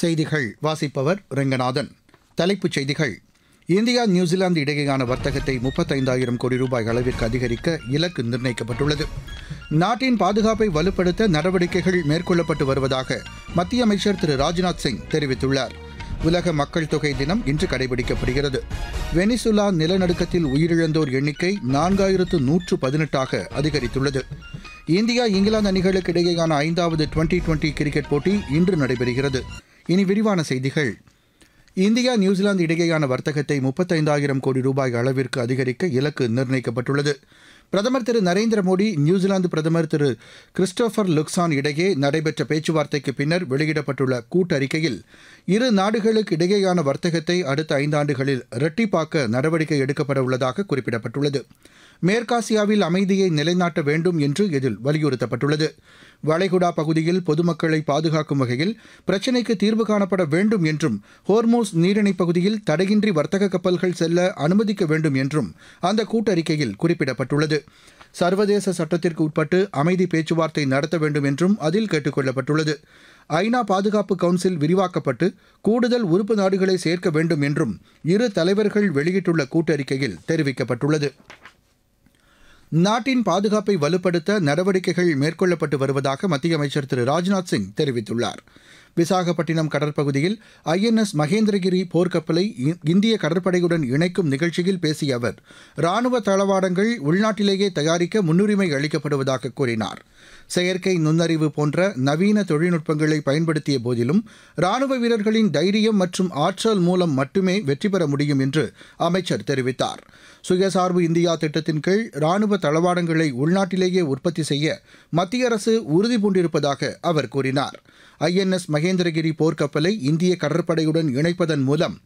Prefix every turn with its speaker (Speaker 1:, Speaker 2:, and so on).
Speaker 1: செய்திகள் வாசிப்பவர் ரெங்கநாதன் தலைப்புச் செய்திகள் இந்தியா நியூசிலாந்து இடையேயான வர்த்தகத்தை முப்பத்தைந்தாயிரம் கோடி ரூபாய் அளவிற்கு அதிகரிக்க இலக்கு நிர்ணயிக்கப்பட்டுள்ளது நாட்டின் பாதுகாப்பை வலுப்படுத்த நடவடிக்கைகள் மேற்கொள்ளப்பட்டு வருவதாக மத்திய அமைச்சர் திரு ராஜ்நாத் சிங் தெரிவித்துள்ளார் உலக மக்கள் தொகை தினம் இன்று கடைபிடிக்கப்படுகிறது வெனிசுலா நிலநடுக்கத்தில் உயிரிழந்தோர் எண்ணிக்கை நான்காயிரத்து நூற்று பதினெட்டாக அதிகரித்துள்ளது இந்தியா இங்கிலாந்து அணிகளுக்கு இடையேயான ஐந்தாவது டுவெண்டி டுவெண்டி கிரிக்கெட் போட்டி இன்று நடைபெறுகிறது இனி விரிவான செய்திகள் இந்தியா நியூசிலாந்து இடையேயான வர்த்தகத்தை முப்பத்தைந்தாயிரம் கோடி ரூபாய் அளவிற்கு அதிகரிக்க இலக்கு நிர்ணயிக்கப்பட்டுள்ளது பிரதமர் திரு நரேந்திர மோடி நியூசிலாந்து பிரதமர் திரு கிறிஸ்டோபர் லுக்சான் இடையே நடைபெற்ற பேச்சுவார்த்தைக்கு பின்னர் வெளியிடப்பட்டுள்ள கூட்டறிக்கையில் இரு நாடுகளுக்கு இடையேயான வர்த்தகத்தை அடுத்த ஐந்தாண்டுகளில் இரட்டிப்பாக்க நடவடிக்கை எடுக்கப்பட உள்ளதாக குறிப்பிடப்பட்டுள்ளது மேற்காசியாவில் அமைதியை நிலைநாட்ட வேண்டும் என்று இதில் வலியுறுத்தப்பட்டுள்ளது வளைகுடா பகுதியில் பொதுமக்களை பாதுகாக்கும் வகையில் பிரச்சினைக்கு தீர்வு காணப்பட வேண்டும் என்றும் ஹோர்மோஸ் நீரிணைப் பகுதியில் தடையின்றி வர்த்தக கப்பல்கள் செல்ல அனுமதிக்க வேண்டும் என்றும் அந்த கூட்டறிக்கையில் குறிப்பிடப்பட்டுள்ளது சர்வதேச சட்டத்திற்கு உட்பட்டு அமைதி பேச்சுவார்த்தை நடத்த வேண்டும் என்றும் அதில் கேட்டுக் கொள்ளப்பட்டுள்ளது ஐநா பாதுகாப்பு கவுன்சில் விரிவாக்கப்பட்டு கூடுதல் உறுப்பு நாடுகளை சேர்க்க வேண்டும் என்றும் இரு தலைவர்கள் வெளியிட்டுள்ள கூட்டறிக்கையில் தெரிவிக்கப்பட்டுள்ளது நாட்டின் பாதுகாப்பை வலுப்படுத்த நடவடிக்கைகள் மேற்கொள்ளப்பட்டு வருவதாக மத்திய அமைச்சர் திரு ராஜ்நாத் சிங் தெரிவித்துள்ளார் விசாகப்பட்டினம் கடற்பகுதியில் ஐஎன்எஸ் மகேந்திரகிரி போர்க்கப்பலை இ- இந்திய கடற்படையுடன் இணைக்கும் நிகழ்ச்சியில் பேசிய அவர் ராணுவ தளவாடங்கள் உள்நாட்டிலேயே தயாரிக்க முன்னுரிமை அளிக்கப்படுவதாக கூறினார் செயற்கை நுண்ணறிவு போன்ற நவீன தொழில்நுட்பங்களை பயன்படுத்திய போதிலும் ராணுவ வீரர்களின் தைரியம் மற்றும் ஆற்றல் மூலம் மட்டுமே வெற்றி பெற முடியும் என்று அமைச்சர் தெரிவித்தார் சுயசார்பு இந்தியா திட்டத்தின் கீழ் ராணுவ தளவாடங்களை உள்நாட்டிலேயே உற்பத்தி செய்ய மத்திய அரசு உறுதி பூண்டிருப்பதாக அவர் கூறினார் ஐஎன்எஸ் மகேந்திரகிரி போர்க்கப்பலை இந்திய கடற்படையுடன் இணைப்பதன் மூலம்